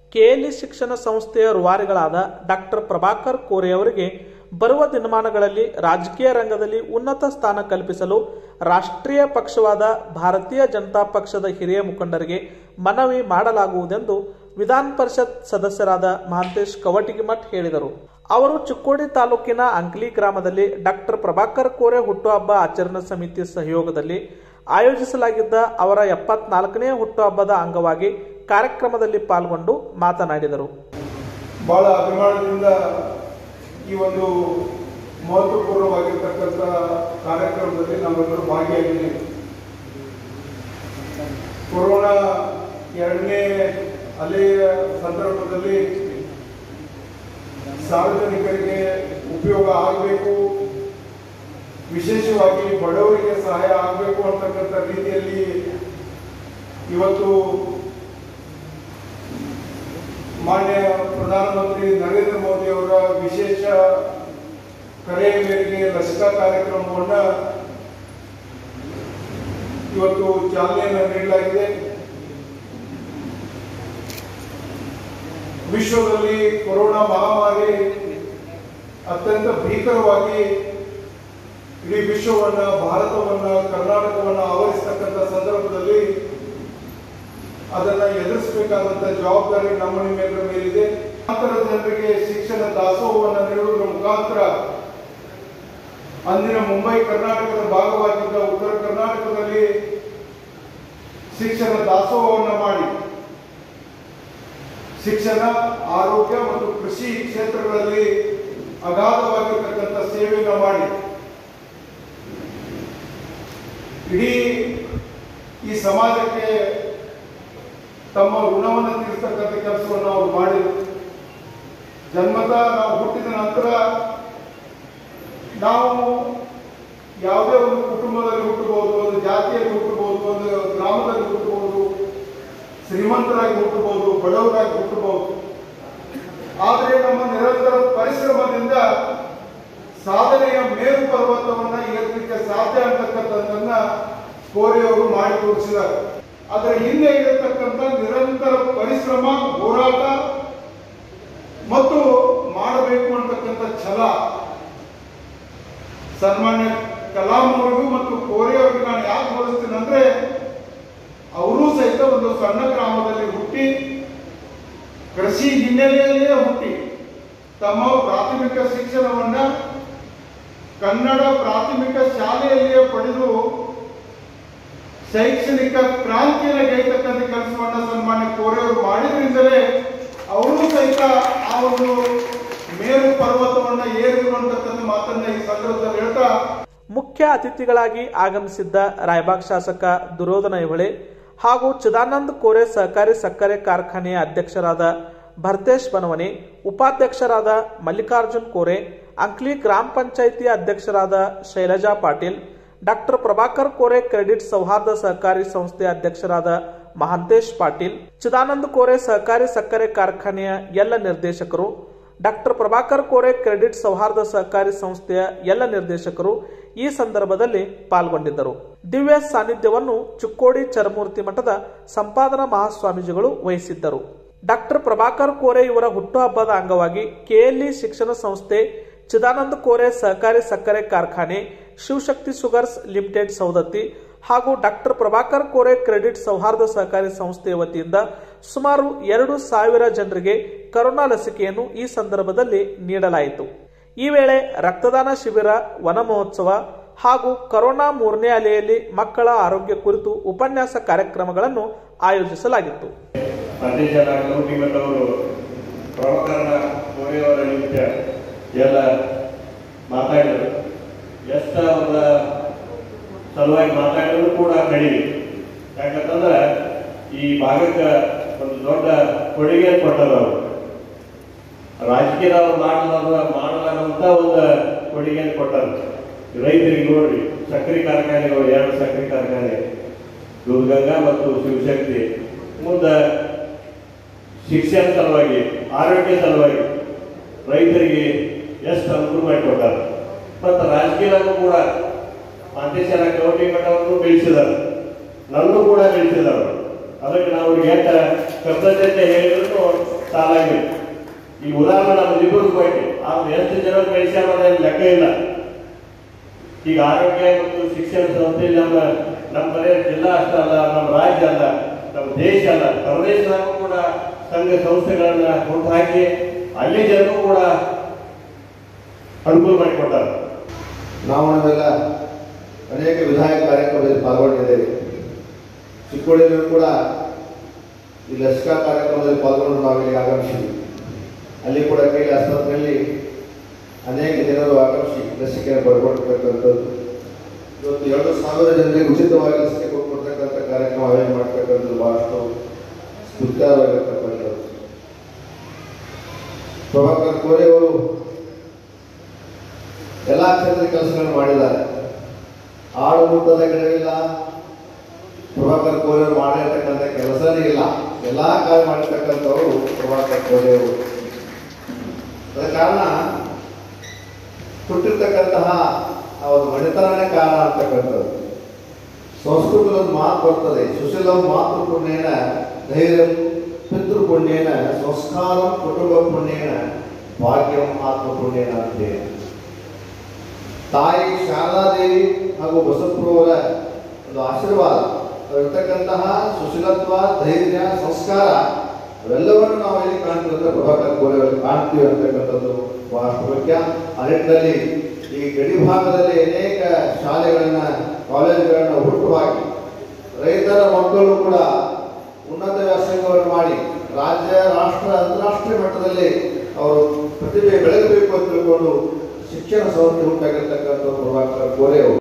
KLE ಶಿಕ್ಷಣ ಸಂಸ್ಥೆಯ ರೂವಾರಿಗಳಾದ doctor Prabhakar ಕೋರೆ ಅವರಿಗೆ ಬರುವ ದಿನಮಾನಗಳಲ್ಲಿ ರಾಜಕೀಯ ರಂಗದಲ್ಲಿ ಉನ್ನತ ಸ್ಥಾನ ಕಲ್ಪಿಸಲು ರಾಷ್ಟ್ರೀಯ ಪಕ್ಷವಾದ ಭಾರತೀಯ ಜನತಾ ಪಕ್ಷದ ಹಿರಿಯ ಮುಖಂಡರಿಗೆ ಮನವಿ ಮಾಡಲಾಗುವುದೆಂದು ವಿಧಾನ ಪರಿಷತ್ ಸದಸ್ಯರಾದ ಮಹಾಂತೇಶ್ ಕವಟಿಗಿಮಠ್ ಹೇಳಿದರು ಅವರು ಚಿಕ್ಕೋಡಿ ತಾಲೂಕಿನ ಅಂಕ್ಲಿ ಗ್ರಾಮದಲ್ಲಿ ಡಾಕ್ಟರ್ ಪ್ರಭಾಕರ್ ಕೋರೆ ಹುಟ್ಟುಹಬ್ಬ ಆಚರಣಾ ಸಮಿತಿ ಸಹಯೋಗದಲ್ಲಿ ಆಯೋಜಿಸಲಾಗಿದ್ದ ಅವರ ಎಪ್ಪತ್ನಾಲ್ಕನೇ ಹುಟ್ಟುಹಬ್ಬದ ಅಂಗವಾಗಿ ಕಾರ್ಯಕ್ರಮದಲ್ಲಿ ಪಾಲ್ಗೊಂಡು ಮಾತನಾಡಿದರು ಬಹಳ ಅಭಿಮಾನದಿಂದ ಈ ಒಂದು ಮಹತ್ವಪೂರ್ಣವಾಗಿರ್ತಕ್ಕಂಥ ಕಾರ್ಯಕ್ರಮದಲ್ಲಿ ನಾವೆಲ್ಲರೂ ಭಾಗಿಯಾಗಿದ್ದೀವಿ ಕೊರೋನಾ ಎರಡನೇ ಅಲೆಯ ಸಂದರ್ಭದಲ್ಲಿ ಸಾರ್ವಜನಿಕರಿಗೆ ಉಪಯೋಗ ಆಗಬೇಕು ವಿಶೇಷವಾಗಿ ಬಡವರಿಗೆ ಸಹಾಯ ಆಗಬೇಕು ಅಂತಕ್ಕಂಥ ರೀತಿಯಲ್ಲಿ ಇವತ್ತು ಮಾನ್ಯ ಪ್ರಧಾನಮಂತ್ರಿ ನರೇಂದ್ರ ಮೋದಿ ಅವರ ವಿಶೇಷ ಕರೆಯ ಮೇರೆಗೆ ಲಸಿಕಾ ಕಾರ್ಯಕ್ರಮವನ್ನ ಇವತ್ತು ಚಾಲನೆಯನ್ನು ನೀಡಲಾಗಿದೆ ವಿಶ್ವದಲ್ಲಿ ಕೊರೋನಾ ಮಹಾಮಾರಿ ಅತ್ಯಂತ ಭೀಕರವಾಗಿ ಇಡೀ ವಿಶ್ವವನ್ನ ಭಾರತವನ್ನ ಕರ್ನಾಟಕವನ್ನ ಆವರಿಸತಕ್ಕಂಥ ಸಂದರ್ಭದಲ್ಲಿ ಅದನ್ನ ಎದುರಿಸಬೇಕಾದಂತ ಜವಾಬ್ದಾರಿ ನಮ್ಮ ನಿಮ್ಮೆಲ್ಲರ ಮೇಲಿದೆ ನಂತರ ಜನರಿಗೆ ಶಿಕ್ಷಣ ದಾಸೋಹವನ್ನು ನೀಡುವುದರ ಮುಖಾಂತರ ಅಂದಿನ ಮುಂಬೈ ಕರ್ನಾಟಕದ ಭಾಗವಾಗಿದ್ದ ಉತ್ತರ ಕರ್ನಾಟಕದಲ್ಲಿ ಶಿಕ್ಷಣ ದಾಸೋಹವನ್ನು ಮಾಡಿ ಶಿಕ್ಷಣ ಆರೋಗ್ಯ ಮತ್ತು ಕೃಷಿ ಕ್ಷೇತ್ರಗಳಲ್ಲಿ ಅಗಾಧವಾಗಿರ್ತಕ್ಕಂಥ ಸೇವೆಯನ್ನು ಮಾಡಿ ಇಡೀ ಈ ಸಮಾಜಕ್ಕೆ ತಮ್ಮ ಋಣವನ್ನು ತೀರಿಸ್ತಕ್ಕಂಥ ಕೆಲಸವನ್ನು ಅವರು ಮಾಡಿದರು ಜನ್ಮತ ನಾವು ಹುಟ್ಟಿದ ನಂತರ ನಾವು ಯಾವುದೇ ಒಂದು ಕುಟುಂಬದಲ್ಲಿ ಹುಟ್ಟಬಹುದು ಒಂದು ಜಾತಿಯಲ್ಲಿ ಹುಟ್ಟಬಹುದು ಒಂದು ಗ್ರಾಮದಲ್ಲಿ ಹುಟ್ಟಬಹುದು ಶ್ರೀಮಂತರಾಗಿ ಹುಟ್ಟಬಹುದು ಬಡವರಾಗಿ ಹುಟ್ಟಬಹುದು ಆದರೆ ನಮ್ಮ ನಿರಂತರ ಪರಿಶ್ರಮದಿಂದ ಸಾಧನೆಯ ಮೇರು ಪರ್ವತವನ್ನ ಏರ್ಲಿಕ್ಕೆ ಸಾಧ್ಯ ಅಂತಕ್ಕಂಥದ್ದನ್ನ ಕೋರಿಯವರು ಮಾಡಿ ತೋರಿಸಿದ್ದಾರೆ ಅದರ ಹಿಂದೆ ಇರತಕ್ಕಂಥ ನಿರಂತರ ಪರಿಶ್ರಮ ಹೋರಾಟ ಮತ್ತು ಮಾಡಬೇಕು ಅಂತಕ್ಕಂಥ ಛಲ ಸನ್ಮಾನ್ಯ ಕಲಾಂ ಅವರಿಗೂ ಮತ್ತು ಕೋರೆ ಅವರಿಗೂ ನಾನು ಯಾಕೆ ಹೋಲಿಸ್ತೀನಿ ಅಂದ್ರೆ ಅವರೂ ಸಹಿತ ಒಂದು ಸಣ್ಣ ಗ್ರಾಮದಲ್ಲಿ ಹುಟ್ಟಿ ಕೃಷಿ ಹಿನ್ನೆಲೆಯಲ್ಲಿಯೇ ಹುಟ್ಟಿ ತಮ್ಮ ಪ್ರಾಥಮಿಕ ಶಿಕ್ಷಣವನ್ನ ಕನ್ನಡ ಪ್ರಾಥಮಿಕ ಶಾಲೆಯಲ್ಲಿಯೇ ಪಡೆದು ಶೈಕ್ಷಣಿಕ ಕ್ರಾಂತಿಯನ್ನು ಗೈತಕ್ಕಂಥ ಕೆಲಸವನ್ನ ಸನ್ಮಾನ್ಯ ಕೋರೆ ಅವರು ಮಾಡಿದ್ರಿಂದಲೇ ಅವರು ಸಹಿತ ಆ ಒಂದು ಮೇರು ಪರ್ವತವನ್ನ ಏರಿರುವಂತಕ್ಕಂಥ ಮಾತನ್ನ ಈ ಸಂದರ್ಭದಲ್ಲಿ ಹೇಳ್ತಾ ಮುಖ್ಯ ಅತಿಥಿಗಳಾಗಿ ಆಗಮಿಸಿದ್ದ ರಾಯಬಾಗ್ ಶಾಸಕ ದುರೋಧನ ಐಹೊಳೆ ಹಾಗೂ ಚಿದಾನಂದ್ ಕೋರೆ ಸಹಕಾರಿ ಸಕ್ಕರೆ ಕಾರ್ಖಾನೆಯ ಅಧ್ಯಕ್ಷರಾದ ಭರ್ತೇಶ್ ಬನವನೆ ಉಪಾಧ್ಯಕ್ಷರಾದ ಮಲ್ಲಿಕಾರ್ಜುನ್ ಕೋರೆ ಅಂಕ್ಲಿ ಗ್ರಾಮ ಪಂಚಾಯಿತಿ ಅಧ್ಯಕ್ಷರಾದ ಶೈಲಜಾ ಪಾಟೀಲ್ ಡಾಕ್ಟರ್ ಪ್ರಭಾಕರ್ ಕೋರೆ ಕ್ರೆಡಿಟ್ ಸೌಹಾರ್ದ ಸಹಕಾರಿ ಸಂಸ್ಥೆ ಅಧ್ಯಕ್ಷರಾದ ಮಹಾಂತೇಶ್ ಪಾಟೀಲ್ ಚಿದಾನಂದ್ ಕೋರೆ ಸಹಕಾರಿ ಸಕ್ಕರೆ ಕಾರ್ಖಾನೆಯ ಎಲ್ಲ ನಿರ್ದೇಶಕರು ಡಾಕ್ಟರ್ ಪ್ರಭಾಕರ್ ಕೋರೆ ಕ್ರೆಡಿಟ್ ಸೌಹಾರ್ದ ಸಹಕಾರಿ ಸಂಸ್ಥೆಯ ಎಲ್ಲ ನಿರ್ದೇಶಕರು ಈ ಸಂದರ್ಭದಲ್ಲಿ ಪಾಲ್ಗೊಂಡಿದ್ದರು ದಿವ್ಯ ಸಾನ್ನಿಧ್ಯವನ್ನು ಚಿಕ್ಕೋಡಿ ಚರಮೂರ್ತಿ ಮಠದ ಸಂಪಾದನಾ ಮಹಾಸ್ವಾಮೀಜಿಗಳು ವಹಿಸಿದ್ದರು ಡಾಕ್ಟರ್ ಪ್ರಭಾಕರ್ ಕೋರೆ ಇವರ ಹುಟ್ಟುಹಬ್ಬದ ಅಂಗವಾಗಿ ಕೆಎಲ್ಇ ಶಿಕ್ಷಣ ಸಂಸ್ಥೆ ಚಿದಾನಂದ ಕೋರೆ ಸಹಕಾರಿ ಸಕ್ಕರೆ ಕಾರ್ಖಾನೆ ಶಿವಶಕ್ತಿ ಶುಗರ್ಸ್ ಲಿಮಿಟೆಡ್ ಸೌದತ್ತಿ ಹಾಗೂ ಡಾಕ್ಟರ್ ಪ್ರಭಾಕರ್ ಕೋರೆ ಕ್ರೆಡಿಟ್ ಸೌಹಾರ್ದ ಸಹಕಾರಿ ಸಂಸ್ಥೆಯ ವತಿಯಿಂದ ಸುಮಾರು ಎರಡು ಸಾವಿರ ಜನರಿಗೆ ಕರೋನಾ ಲಸಿಕೆಯನ್ನು ಈ ಸಂದರ್ಭದಲ್ಲಿ ನೀಡಲಾಯಿತು ಈ ವೇಳೆ ರಕ್ತದಾನ ಶಿಬಿರ ವನ ಮಹೋತ್ಸವ ಹಾಗೂ ಕರೋನಾ ಮೂರನೇ ಅಲೆಯಲ್ಲಿ ಮಕ್ಕಳ ಆರೋಗ್ಯ ಕುರಿತು ಉಪನ್ಯಾಸ ಕಾರ್ಯಕ್ರಮಗಳನ್ನು ಆಯೋಜಿಸಲಾಗಿತ್ತು ಸಂದೇಶ ಅವರು ಪ್ರಭಾಕರನ ಕೋರೆಯವರ ನಿಮಿತ್ತ ಎಲ್ಲ ಮಾತಾಡಿದರು ಎಷ್ಟ ಅವರ ಸಲುವಾಗಿ ಮಾತಾಡಿದ್ರು ಕೂಡ ಕಡಿಮೆ ಯಾಕಂತಂದ್ರೆ ಈ ಭಾಗಕ್ಕೆ ಒಂದು ದೊಡ್ಡ ಕೊಡುಗೆ ಕೊಟ್ಟರು ಅವರು ರಾಜಕೀಯದವ್ರು ಮಾಡಲಾರ ಮಾಡಲಾರಂತ ಒಂದು ಕೊಡುಗೆ ಕೊಟ್ಟರು ರೈತರಿಗೆ ನೋಡ್ರಿ ಸಕ್ಕರೆ ಕಾರ್ಖಾನೆಗಳು ಎರಡು ಸಕ್ಕರೆ ಕಾರ್ಖಾನೆ ದುರ್ಗಂಗಾ ಮತ್ತು ಶಿವಶಕ್ತಿ ಮುಂದೆ ಶಿಕ್ಷಣ ಸಲುವಾಗಿ ಆರೋಗ್ಯ ಸಲುವಾಗಿ ರೈತರಿಗೆ ಎಷ್ಟು ಅನುಕೂಲ ಮಾಡಿಕೊಟ್ಟಾರೆ ಮತ್ತು ರಾಜಕೀಯದಾಗೂ ಕೂಡ ಮಾಂತೇಶ್ವರ ಗೌರಿ ಮಠವನ್ನು ಬೆಳೆಸಿದ್ದಾರೆ ನನ್ನೂ ಕೂಡ ಬೆಳೆಸಿದ್ದಾರೆ ಅದಕ್ಕೆ ನಾವು ಅವ್ರಿಗೆ ಎಷ್ಟು ಕೃತಜ್ಞತೆ ಹೇಳಿದ್ರು ಸಾಲಾಗಿಲ್ಲ ಈ ಉದಾಹರಣೆ ನಮ್ಮ ಇಬ್ಬರು ಕೊಟ್ಟು ಆದ್ರೆ ಎಷ್ಟು ಜನ ಬೆಳೆಸ್ಯಾರ ಅನ್ನೋದು ಲೆಕ್ಕ ಇಲ್ಲ ಈಗ ಆರೋಗ್ಯ ಮತ್ತು ಶಿಕ್ಷಣ ಸಂಸ್ಥೆ ನಮ್ಮ ನಮ್ಮ ಬರೀ ಜಿಲ್ಲಾ ಅಷ್ಟೇ ಅಲ್ಲ ನಮ್ಮ ರಾಜ್ಯ ಅಲ್ಲ ನಮ್ಮ ದೇಶ ಅಲ್ಲ ಪ್ರದೇಶದಾಗೂ ಕೂಡ ಸಂಘ ಸಂಸ್ಥೆಗಳನ್ನ ಹುಟ್ಟು ಹಾಕಿ ಅಲ್ಲಿ ಜನರು ಕೂಡ ಅನುಕೂಲ ಮಾಡಿಕೊಟ್ಟಾರೆ ನಾವು ನಾವೆಲ್ಲ ಅನೇಕ ವಿಧಾಯಕ ಕಾರ್ಯಕ್ರಮದಲ್ಲಿ ಪಾಲ್ಗೊಂಡಿದ್ದೇವೆ ಚಿಕ್ಕೋಡಿಯಲ್ಲೂ ಕೂಡ ಈ ಲಸಿಕಾ ಕಾರ್ಯಕ್ರಮದಲ್ಲಿ ಪಾಲ್ಗೊಂಡು ನಾವು ಇಲ್ಲಿ ಆಗಮಿಸಿದ್ವಿ ಅಲ್ಲಿ ಕೂಡ ಕೈಲಿ ಆಸ್ಪತ್ರೆಯಲ್ಲಿ ಅನೇಕ ಜನರು ಆಗಮಿಸಿ ಲಸಿಕೆಯನ್ನು ಪಡ್ಕೊಳ್ತಕ್ಕಂಥದ್ದು ಇವತ್ತು ಎರಡು ಸಾವಿರ ಜನರಿಗೆ ಉಚಿತವಾಗಿ ಲಸಿಕೆ ಕೊಡ್ಕೊಡ್ತಕ್ಕಂಥ ಕಾರ್ಯಕ್ರಮ ಆಯೋಜನೆ ಮಾಡ್ತಕ್ಕಂಥದ್ದು ಬಹಳಷ್ಟು ಸ್ತುತ್ಯಾರವಾಗಿರ್ತಕ್ಕಂಥದ್ದು ಪ್ರಭಾಕರ್ ಕೋರೆ ಅವರು ಎಲ್ಲ ಕ್ಷೇತ್ರದ ಕೆಲಸಗಳನ್ನು ಮಾಡಿದ್ದಾರೆ ಆಡು ಮುಟ್ಟದ ಗಿಡವಿಲ್ಲ ಪ್ರಭಾಕರ್ ಕೋರೆ ಅವರು ಮಾಡಿರ್ತಕ್ಕಂಥ ಕೆಲಸನೇ ಇಲ್ಲ ಎಲ್ಲ ಕಾರ್ಯ ಮಾಡಿರ್ತಕ್ಕಂಥವರು ಪ್ರಭಾಕರ್ ಕೋರೆ ಅವರು ಅದರ ಕಾರಣ ಹುಟ್ಟಿರ್ತಕ್ಕಂತಹ ಆ ಒಂದು ಮಣಿತನನೇ ಕಾರಣ ಅಂತಕ್ಕಂಥದ್ದು ಸಂಸ್ಕೃತದಲ್ಲಿ ಮಾತು ಬರ್ತದೆ ಸುಶೀಲಂ ಮಾತೃ ಪುಣ್ಯೇನ ಧೈರ್ಯ ಪಿತೃ ಪುಣ್ಯೇನ ಸಂಸ್ಕಾರಂ ಕುಟುಂಬ ಪುಣ್ಯೇನ ಭಾಗ್ಯಂ ಆತ್ಮ ಪುಣ್ಯೇನ ಅಂತೇಳಿ ತಾಯಿ ಶಾರದಾದೇವಿ ಹಾಗೂ ಬಸವಪುರವರ ಒಂದು ಆಶೀರ್ವಾದ ಇರ್ತಕ್ಕಂತಹ ಸುಶೀಲತ್ವ ಧೈರ್ಯ ಸಂಸ್ಕಾರ ಅವೆಲ್ಲವನ್ನು ನಾವು ಇಲ್ಲಿ ಕಾಣ್ತೀವಿ ಅಂದ್ರೆ ಪ್ರಭಾಕರ್ ಕೋರೆ ಅವರಲ್ಲಿ ಕಾಣ್ತೀವಿ ಅಂತಕ್ಕಂಥದ್ದು ಬಹಳಷ್ಟು ಮುಖ್ಯ ಆ ನಿಟ್ಟಿನಲ್ಲಿ ಈ ಗಡಿ ಭಾಗದಲ್ಲಿ ಅನೇಕ ಶಾಲೆಗಳನ್ನ ಕಾಲೇಜುಗಳನ್ನ ಹುಟ್ಟು ಹಾಕಿ ರೈತರ ಮಕ್ಕಳು ಕೂಡ ಉನ್ನತ ವ್ಯಾಸಂಗವನ್ನು ಮಾಡಿ ರಾಜ್ಯ ರಾಷ್ಟ್ರ ಅಂತಾರಾಷ್ಟ್ರೀಯ ಮಟ್ಟದಲ್ಲಿ ಅವರು ಪ್ರತಿಭೆ ಬೆಳಗಬೇಕು ಅಂತ ತಿಳ್ಕೊಂಡು ಶಿಕ್ಷಣ ಸಂಸ್ಥೆ ಹುಟ್ಟಾಗಿರ್ತಕ್ಕಂಥ ಪ್ರಭಾಕರ್ ಕೋರೆ ಅವರು